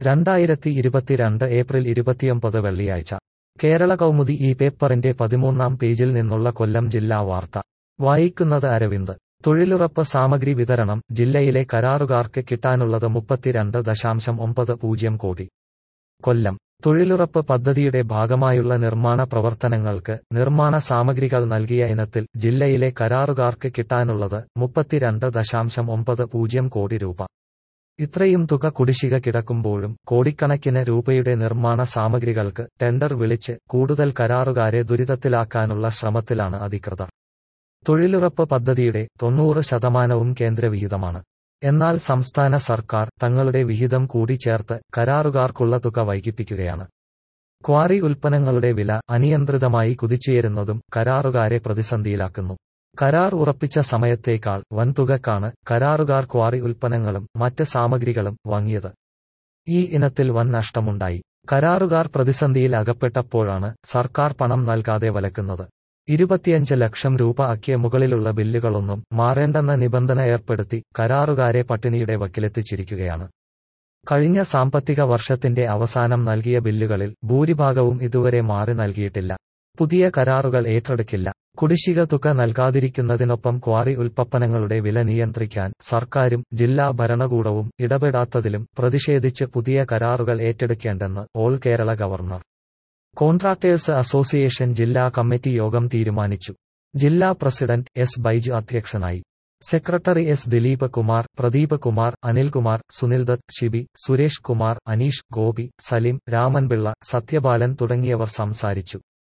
രണ്ടായിരത്തി ഇരുപത്തിരണ്ട് ഏപ്രിൽ ഇരുപത്തിയൊമ്പത് വെള്ളിയാഴ്ച കേരള കൗമുദി ഈ പേപ്പറിന്റെ പതിമൂന്നാം പേജിൽ നിന്നുള്ള കൊല്ലം ജില്ലാ വാർത്ത വായിക്കുന്നത് അരവിന്ദ് തൊഴിലുറപ്പ് സാമഗ്രി വിതരണം ജില്ലയിലെ കരാറുകാർക്ക് കിട്ടാനുള്ളത് മുപ്പത്തിരണ്ട് ദശാംശം ഒമ്പത് പൂജ്യം കോടി കൊല്ലം തൊഴിലുറപ്പ് പദ്ധതിയുടെ ഭാഗമായുള്ള നിർമ്മാണ പ്രവർത്തനങ്ങൾക്ക് നിർമ്മാണ സാമഗ്രികൾ നൽകിയ ഇനത്തിൽ ജില്ലയിലെ കരാറുകാർക്ക് കിട്ടാനുള്ളത് മുപ്പത്തിരണ്ട് ദശാംശം ഒമ്പത് പൂജ്യം കോടി രൂപ ഇത്രയും തുക കുടിശ്ശിക കിടക്കുമ്പോഴും കോടിക്കണക്കിന് രൂപയുടെ നിർമ്മാണ സാമഗ്രികൾക്ക് ടെൻഡർ വിളിച്ച് കൂടുതൽ കരാറുകാരെ ദുരിതത്തിലാക്കാനുള്ള ശ്രമത്തിലാണ് അധികൃതർ തൊഴിലുറപ്പ് പദ്ധതിയുടെ തൊണ്ണൂറ് ശതമാനവും കേന്ദ്രവിഹിതമാണ് എന്നാൽ സംസ്ഥാന സർക്കാർ തങ്ങളുടെ വിഹിതം കൂടി ചേർത്ത് കരാറുകാർക്കുള്ള തുക വൈകിപ്പിക്കുകയാണ് ക്വാറി ഉൽപ്പന്നങ്ങളുടെ വില അനിയന്ത്രിതമായി കുതിച്ചുയരുന്നതും കരാറുകാരെ പ്രതിസന്ധിയിലാക്കുന്നു കരാർ ഉറപ്പിച്ച സമയത്തേക്കാൾ വൻതുകക്കാണ് കരാറുകാർ ക്വാറി ഉൽപ്പന്നങ്ങളും മറ്റ് സാമഗ്രികളും വാങ്ങിയത് ഈ ഇനത്തിൽ വൻ നഷ്ടമുണ്ടായി കരാറുകാർ പ്രതിസന്ധിയിൽ അകപ്പെട്ടപ്പോഴാണ് സർക്കാർ പണം നൽകാതെ വലക്കുന്നത് ഇരുപത്തിയഞ്ച് ലക്ഷം രൂപ അക്കിയ മുകളിലുള്ള ബില്ലുകളൊന്നും മാറേണ്ടെന്ന നിബന്ധന ഏർപ്പെടുത്തി കരാറുകാരെ പട്ടിണിയുടെ വക്കിലെത്തിച്ചിരിക്കുകയാണ് കഴിഞ്ഞ സാമ്പത്തിക വർഷത്തിന്റെ അവസാനം നൽകിയ ബില്ലുകളിൽ ഭൂരിഭാഗവും ഇതുവരെ മാറി നൽകിയിട്ടില്ല പുതിയ കരാറുകൾ ഏറ്റെടുക്കില്ല കുടിശ്ശിക തുക നൽകാതിരിക്കുന്നതിനൊപ്പം ക്വാറി ഉൽപ്പന്നങ്ങളുടെ വില നിയന്ത്രിക്കാൻ സർക്കാരും ജില്ലാ ഭരണകൂടവും ഇടപെടാത്തതിലും പ്രതിഷേധിച്ച് പുതിയ കരാറുകൾ ഏറ്റെടുക്കേണ്ടെന്ന് all Kerala government contractors association ജില്ലാ കമ്മിറ്റി യോഗം തീരുമാനിച്ചു ജില്ലാ പ്രസിഡന്റ് എസ് ബൈജു അധ്യക്ഷനായി സെക്രട്ടറി എസ് ദിലീപ് കുമാർ പ്രദീപ് കുമാർ അനിൽകുമാർ സുനിൽദത്ത് ഷിബി സുരേഷ് കുമാർ അനീഷ് ഗോപി സലീം രാമൻപിള്ള സത്യപാലൻ തുടങ്ങിയവർ സംസാരിച്ചു